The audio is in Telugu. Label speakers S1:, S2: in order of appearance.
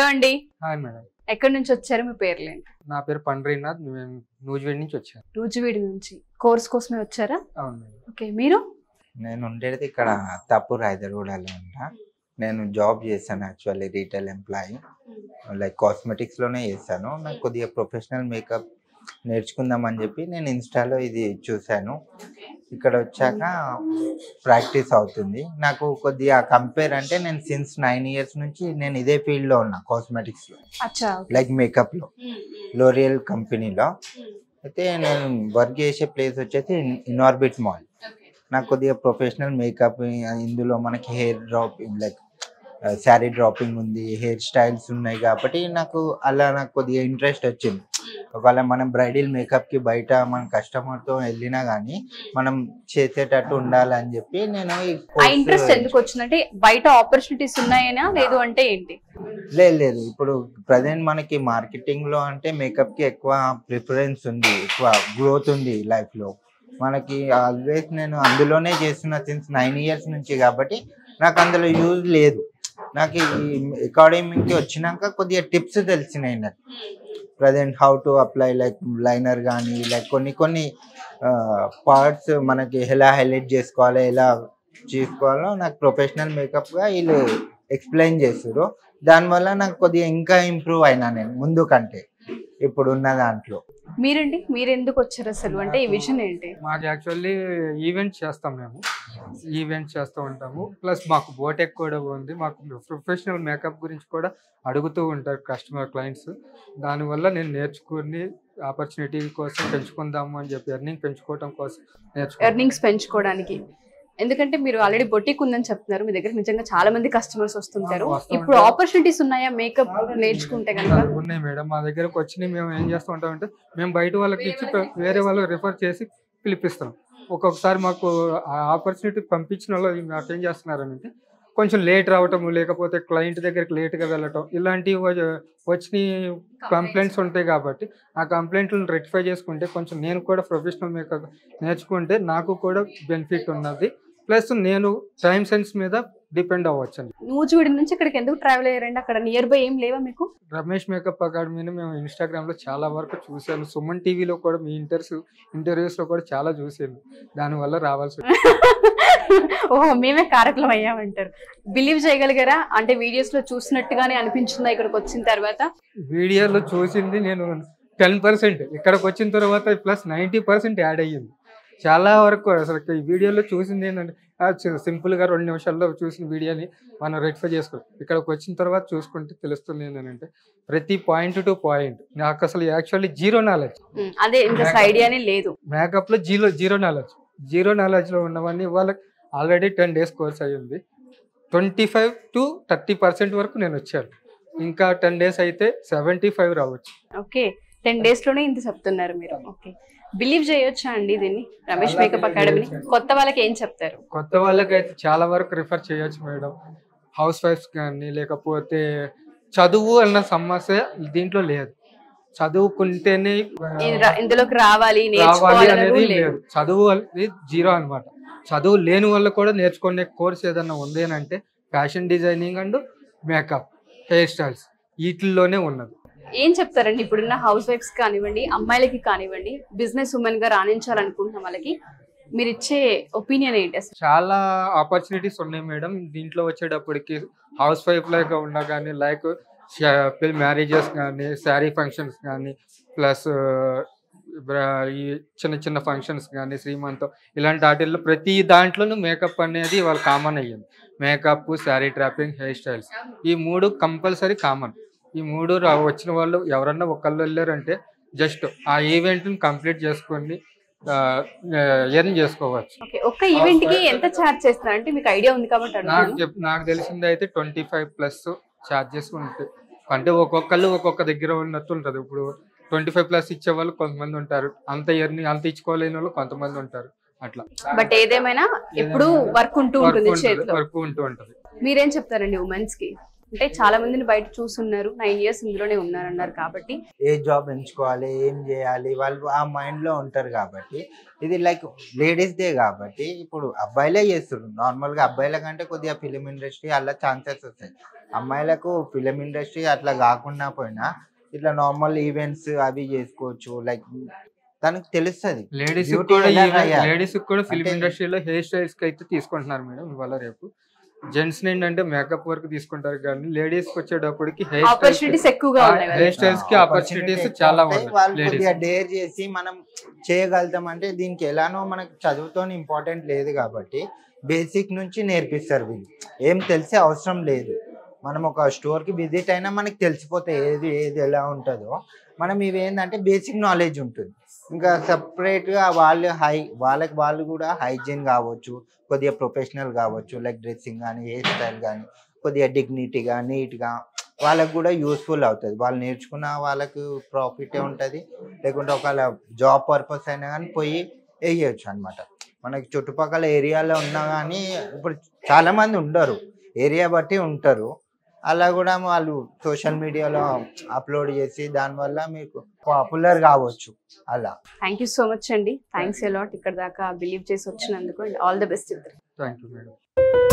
S1: అండి
S2: హాయ్ మేడం
S1: ఎక్కడి నుంచి వచ్చారు మీ పేర్లేంటి
S2: నా పేరు పండ్రీనాథ్ మేము నూజివేడ్ నుంచి వచ్చాను
S1: నూజివీడి నుంచి కోర్స్ కోసమే వచ్చారా
S2: అవును మేడం
S1: ఓకే మీరు
S3: నేను ఉండేది ఇక్కడ తప్పూర్ హైదరాబాద్లో ఉంటా నేను జాబ్ చేశాను యాక్చువల్లీ రీటైల్ ఎంప్లాయీ లైక్ కాస్మెటిక్స్లోనే చేశాను నాకు కొద్దిగా ప్రొఫెషనల్ మేకప్ నేర్చుకుందామని చెప్పి నేను ఇన్స్టాలో ఇది చూశాను ఇక్కడ వచ్చాక ప్రాక్టీస్ అవుతుంది నాకు కొద్దిగా కంపేర్ అంటే నేను సిన్స్ నైన్ ఇయర్స్ నుంచి నేను ఇదే ఫీల్డ్లో ఉన్నా కాస్మెటిక్స్లో
S1: అచ్చా
S3: లైక్ మేకప్లో లోరియల్ కంపెనీలో అయితే నేను వర్క్ చేసే ప్లేస్ వచ్చేసి ఇన్ఆర్బిట్ మాల్ నాకు కొద్దిగా ప్రొఫెషనల్ మేకప్ ఇందులో మనకి hair draping like sari draping ఉంది హెయిర్ స్టైల్స్ ఉన్నాయి కాబట్టి నాకు అలా నాకు కొద్దిగా ఇంట్రెస్ట్ వచ్చింది ఒకవేళ మనం బ్రైడల్ మేకప్కి బయట మన కస్టమర్తో వెళ్ళినా కానీ మనం చేసేటట్టు ఉండాలని చెప్పి నేను ఈ
S1: ఆ
S3: course
S1: ఇంట్రెస్ట్ ఎందుకు వచ్చిందంటే బయట ఆపర్చునిటీస్ ఉన్నాయనా లేదు అంటే ఏంటి
S3: లేదు లేదు ఇప్పుడు ప్రజెంట్ మనకి మార్కెటింగ్ లో అంటే మేకప్ కి ఎక్కువ ప్రిఫరెన్స్ ఉంది ఎక్కువ గ్రోత్ ఉంది లైఫ్ లో మనకి ఆల్వేస్ నేను అందులోనే చేస్తున్న సిన్స్ నైన్ ఇయర్స్ నుంచి కాబట్టి నాకు అందులో యూజ్ లేదు నాకు ఈ అకాడమీకి వచ్చినాక కొద్దిగా టిప్స్ తెలిసినాయి నాకు present how to apply like liner కానీ లైక్ కొన్ని కొన్ని పార్ట్స్ మనకి ఎలా హైలైట్ చేసుకోవాలి ఎలా చేసుకోవాలో నాకు ప్రొఫెషనల్ మేకప్గా వీళ్ళు ఎక్స్ప్లెయిన్ చేస్తారు దానివల్ల నాకు కొద్దిగా ఇంకా ఇంప్రూవ్ అయినా నేను ముందు కంటే ఇప్పుడు ఉన్న దాంట్లో
S1: మీరండి మీరు ఎందుకు వచ్చారు అసలు అంటే ఈ విజన్ ఏంటి
S2: మాకు యాక్చువల్లీ ఈవెంట్స్ చేస్తాం మేము ఈవెంట్స్ చేస్తూ ఉంటాము ప్లస్ మాకు బోటెక్ కూడా ఉంది మాకు ప్రొఫెషనల్ మేకప్ గురించి కూడా అడుగుతూ ఉంటారు కస్టమర్ క్లయింట్స్ దానివల్ల నేను నేర్చుకుని ఆపర్చునిటీ కోసం పెంచుకుందాము అని చెప్పి ఎర్నింగ్ పెంచుకోవడం కోసం నేర్చుకున్నాను
S1: ఎర్నింగ్స్ పెంచుకోవడానికి ఎందుకంటే మీరు ఆల్రెడీ బొటిక్ ఉందని చెప్తున్నారు మీ దగ్గర నిజంగా చాలా మంది కస్టమర్స్ వస్తుంటారు
S2: ఆ, వస్తూ
S1: ఇప్పుడు
S2: ఉంటారు.
S1: ఆపర్చునిటీస్ ఉన్నాయా మేకప్ నేర్చుకుంటే కనుక
S2: ఉన్నాయి మేడం మా దగ్గరకు వచ్చి మేము ఏం చేస్తూ ఉంటామంటే మేము బయట వాళ్ళకి ఇచ్చి ప- వేరే వాళ్ళకి రిఫర్ చేసి పిలిపిస్తాం ఒక్కొక్కసారి మాకు ఆ ఆపర్చునిటీ పంపించిన వాళ్ళు మాకు ఏం చేస్తున్నారంటే కొంచెం లేట్ రావటము లేకపోతే క్లయింట్ దగ్గరికి లేట్గా వెళ్ళటం ఇలాంటివి వ- వచ్చిన కంప్లైంట్స్ ఉంటాయి కాబట్టి ఆ కంప్లైంట్లను రెక్టిఫై చేసుకుంటే కొంచెం నేను కూడా ప్రొఫెషనల్ మేకప్ నేర్చుకుంటే నాకు కూడా బెనిఫిట్ ఉన్నది ప్లస్ నేను టైం సెన్స్ మీద డిపెండ్ అవ్వచ్చు అండి
S1: నూజివీడి నుంచి ఇక్కడికి ఎందుకు ట్రావెల్ అయ్యారండి అక్కడ నియర్ బై ఏం లేవా మీకు
S2: రమేష్ మేకప్ అకాడమీని మేము ఇన్స్టాగ్రామ్ లో చాలా వరకు చూసాను సుమన్ టీవీలో కూడా మీ ఇంటర్వ్యూస్ ఇంటర్వ్యూస్ లో కూడా చాలా చూసాను దానివల్ల రావాల్సి వచ్చింది.
S1: ఓహో మేమే కారకులం అయ్యామంటారు బిలీవ్ చేయగలిగారా అంటే వీడియోస్ లో చూసినట్టుగానే అనిపించిందా ఇక్కడికి వచ్చిన తర్వాత
S2: వీడియోలో చూసింది నేను టెన్ పర్సెంట్ ఇక్కడికి వచ్చిన తర్వాత ప్లస్ నైంటీ పర్సెంట్ యాడ్ అయ్యింది చాలా వరకు అసలు ఈ వీడియోలో చూసింది ఏంటంటే ఆ చి- simple గా రెండు నిమిషాల్లో చూసిన వీడియోని మనం రెక్టిఫై చేసుకో ఇక్కడికి వచ్చిన తర్వాత చూసుకుంటే తెలుస్తుంది ఏంటంటే ప్రతి పాయింట్ టు పాయింట్ నాకు అసలు యాక్చువల్లీ జీరో నాలెడ్జ్
S1: ఉమ్, అదే ఇంకా అసలు ఐడియానే లేదు
S2: మేకప్ లో zero zero knowledge zero knowledge లో ఉన్నవన్నీ వాళ్ళకి ఆల్రెడీ టెన్ డేస్ కోర్స్ అయ్యింది twenty five to thirty percent వరకు నేను వచ్చాను ఇంకా టెన్ డేస్ అయితే సెవెంటీ ఫైవ్ రావచ్చు
S1: ఓకే టెన్ డేస్ లోనే ఇంత చెప్తున్నారు మీరు ఓకే బిలీవ్ చేయొచ్చా అండి దీన్ని రమేష్ మేకప్ అకాడమీని కొత్త వాళ్ళకి ఏం చెప్తారు
S2: కొత్త వాళ్ళకైతే చాలా వరకు రిఫర్ చేయొచ్చు మేడం హౌస్ వైఫ్స్ కానీ లేకపోతే చదువు అన్న సమస్య దీంట్లో లేదు చదువుకుంటేనే
S1: ఇది రా- ఇందులోకి రావాలి
S2: రావాలి
S1: నేర్చుకోవాలి
S2: అనేది
S1: అనేది లేదు
S2: లేదు చదువు అనేది జీరో అన్నమాట చదువు లేని వాళ్ళు కూడా నేర్చుకునే కోర్స్ ఏదన్నా ఉంది అని అంటే fashion designing and makeup hair styles వీటిల్లోనే ఉన్నది
S1: ఏం చెప్తారండి ఇప్పుడున్న హౌస్ వైఫ్స్ కానివ్వండి అమ్మాయిలకి కానివ్వండి బిజినెస్ ఉమెన్ గా రాణించాలనుకుంటున్న వాళ్ళకి మీరు ఇచ్చే ఒపీనియన్ ఏంటి అసలు
S2: చాలా ఆపర్చునిటీస్ ఉన్నాయి మేడం దీంట్లో వచ్చేటప్పటికి హౌస్ వైఫ్ లాగా ఉన్నా కానీ లైక్ మ్యారేజెస్ కానీ శారీ ఫంక్షన్స్ కానీ ప్లస్ ఈ చిన్న చిన్న ఫంక్షన్స్ కానీ శ్రీమంతం ఇలాంటి వాటిల్లో ప్రతి దాంట్లోనూ మేకప్ అనేది వాళ్ళు కామన్ అయ్యింది makeup sari draping hair styles ఈ మూడు కంపల్సరీ కామన్ ఈ మూడు రా- వచ్చిన వాళ్ళు ఎవరన్నా ఒకళ్ళు వెళ్ళారంటే జస్ట్ ఆ ఈవెంట్ని కంప్లీట్ చేసుకొని ఎర్న్ చేసుకోవచ్చు
S1: ఓకే ఒక్క ఈవెంట్ కి ఎంత ఛార్జ్ చేస్తారు అంటే మీకు ఐడియా ఉంది కాబట్టి
S2: నాకు
S1: అడుగుతున్నాను
S2: చెప్ నాకు తెలిసింది అయితే ట్వంటీ ఫైవ్ ప్లస్ ఛార్జెస్ ఉంటాయి అంటే ఒక్కొక్కళ్ళు ఒక్కొక్క దగ్గర ఉన్నట్టు ఉంటుంది ఇప్పుడు ట్వంటీ ఫైవ్ ప్లస్ ఇచ్చే వాళ్ళు కొంతమంది ఉంటారు అంత ఇయర్ని అంత ఇచ్చుకోలేని వాళ్ళు కొంతమంది ఉంటారు అట్లా
S1: బట్ ఏదేమైనా ఎప్పుడు వర్క్ ఉంటూ ఉంటుంది చేతిలో
S2: వర్క్ ఉంటూ ఉంటుంది
S1: మీరేం చెప్తారండి ఉమెన్స్ కి అంటే చాలా మందిని బయట చూస్తున్నారు నైన్ ఇయర్స్ ఇందులోనే ఉన్నారన్నారు కాబట్టి
S3: ఏ జాబ్ ఎంచుకోవాలి ఏం చేయాలి వాళ్ళు ఆ మైండ్ లో ఉంటారు కాబట్టి ఇది లైక్ లేడీస్ డే కాబట్టి ఇప్పుడు అబ్బాయిలే చేస్తారు నార్మల్ గా అబ్బాయిల కంటే కొద్దిగా ఫిలిం ఇండస్ట్రీ అలా ఛాన్సెస్ వస్తాయి అమ్మాయిలకు ఫిలిం ఇండస్ట్రీ అట్లా కాకుండా పోయినా ఇట్లా నార్మల్ ఈవెంట్స్ అవి చేసుకోవచ్చు లైక్ తనకు తెలుస్తుంది
S2: లేడీస్
S3: Beauty
S2: కూడా
S3: ఎలా రాయాలి?
S2: లేడీస్ కూడా ఫిల్మ్
S3: అంటే-
S2: ఇండస్ట్రీలో హెయిర్ స్టైల్స్ కి అయితే తీసుకుంటున్నారు మేడం ఇవాళ రేపు జెంట్స్ ఏంటంటే మేకప్ వర్క్ తీసుకుంటారు కానీ లేడీస్ కి వచ్చేటప్పటికి హెయిర్
S1: ఆపర్చునిటీస్ ఎక్కువగా ఉన్నాయి
S2: హెయిర్
S1: కదా
S2: స్టైల్స్ కి ఆపర్చునిటీస్ చాలా ఉన్నాయి
S3: వాళ్ళు
S2: లేడీస్
S3: కొద్దిగా డేర్ చేసి మనం చేయగలుగుతాం అంటే దీనికి ఎలానో మనకు చదువుతో ఇంపార్టెంట్ లేదు కాబట్టి బేసిక్ నుంచి నేర్పిస్తారు వీళ్ళు ఏం తెలిసే అవసరం లేదు మనం ఒక స్టోర్ కి విజిట్ అయినా మనకి తెలిసిపోతాయి ఏది ఏది ఎలా ఉంటుందో మనం ఇవి ఏంటంటే బేసిక్ నాలెడ్జ్ ఉంటుంది ఇంకా separate గా వాళ్ళు హై వాళ్ళకి వాళ్ళు కూడా హైజీన్ కావచ్చు కొద్దిగా ప్రొఫెషనల్ కావచ్చు లైక్ డ్రెస్సింగ్ కానీ హెయిర్ స్టైల్ కానీ కొద్దిగా డిగ్నిటీగా నీట్గా వాళ్ళకి కూడా యూస్ఫుల్ అవుతుంది వాళ్ళు నేర్చుకున్న వాళ్ళకు ప్రాఫిటే ఉంటుంది లేకుంటే ఒకవేళ జాబ్ పర్పస్ అయినా కానీ పోయి వేయచ్చు అనమాట మనకి చుట్టుపక్కల ఏరియాలో ఉన్నా కానీ ఇప్పుడు చాలా మంది ఉండరు ఏరియా బట్టి ఉంటారు అలా కూడా వాళ్ళు సోషల్ మీడియాలో అప్లోడ్ చేసి దానివల్ల మీకు పాపులర్ కావచ్చు అలా
S1: థ్యాంక్ యూ సో మచ్ అండి థ్యాంక్స్ ఎలాట్ ఇక్కడ దాకా బిలీవ్ చేసి వచ్చినందుకు and all the best
S2: thank you madam